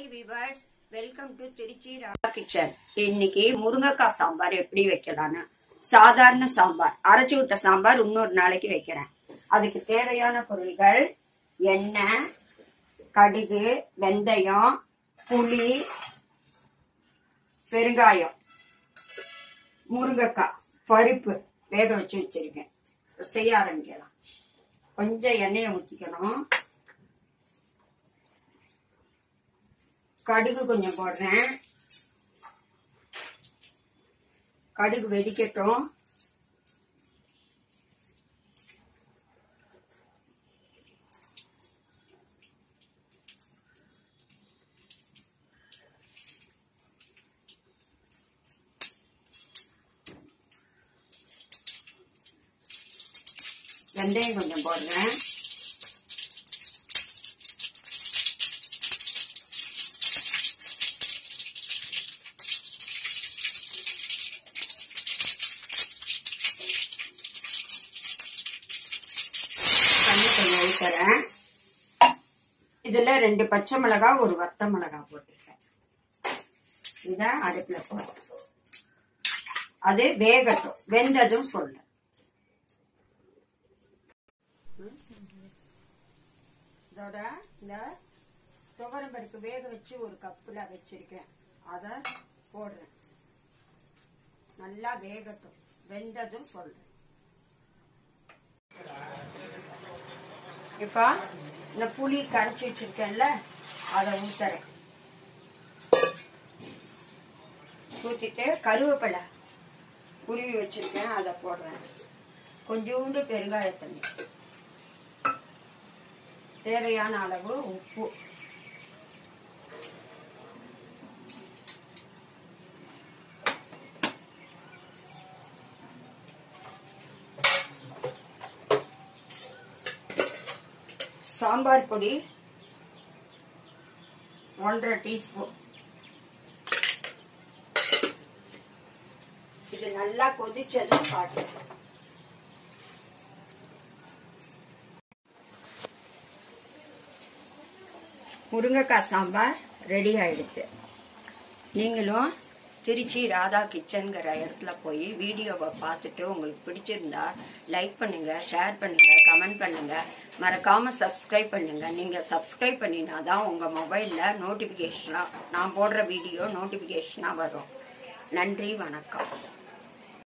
hi viewers welcome to Trichy Radha kitchen இன்னைக்கு முருங்கைக்காய் சாம்பார் எப்படி வைக்கலான்னு சாதாரண சாம்பார் அரைச்சு விட்ட சாம்பார் இன்னொரு நாளைக்கு வைக்கிறேன் அதுக்கு தேவையான பொருள்கள் எண்ணெய் கடுகு வெந்தயம் புளி பெருங்காயம் முருங்கைக்காய் பருப்பு வேக வச்சு வச்சிருக்கேன் செய்ய ஆரம்பிக்கலாம் கொஞ்சம் எண்ணெயை ஊற்றிக்கணும் கடுகு கொஞ்சம் போடுறேன் கடுகு வெடிக்கட்டும் வெந்தயம் கொஞ்சம் போடுறேன் தண்ணி கொஞ்சம் ஊற்றுறேன் இதுல ரெண்டு பச்சை மிளகாய் ஒரு வத்த மிளகாய் போட்டிருக்கேன் இத அடுப்புல போடுறேன் அது வேகட்டும் வெந்ததும் சொல்றேன் இதோட இந்த துவரம் பருப்பு வேக வச்சு ஒரு கப்புல வச்சிருக்கேன் அத போடுறேன் நல்லா வேகட்டும் வெந்ததும் சொல்றேன் இப்ப இந்த புளி கரைச்சி வச்சிருக்கேன்ல அதை ஊத்துறேன் ஊத்திட்டு கருவேப்பிலை உருவி வச்சிருக்கேன் அதை போடுறேன் கொஞ்சோண்டு பெருங்காய தண்ணி தேவையான அளவு உப்பு சாம்பார் பொடி ஒன்றரை டீஸ்பூன் இது நல்லா கொதிச்சதும் காட்டு முருங்கைக்காய் சாம்பார் ரெடி ஆயிடுச்சு நீங்களும் திருச்சி ராதா கிச்சனுங்கிற இடத்துல போய் வீடியோவை பார்த்துட்டு உங்களுக்கு பிடிச்சிருந்தா லைக் பண்ணுங்க ஷேர் பண்ணுங்க கமெண்ட் பண்ணுங்க மறக்காம சப்ஸ்கிரைப் பண்ணுங்க நீங்க சப்ஸ்கிரைப் பண்ணினா தான் உங்க மொபைல்ல நோட்டிபிகேஷனா நான் போடுற வீடியோ நோட்டிபிகேஷனா வரும் நன்றி வணக்கம்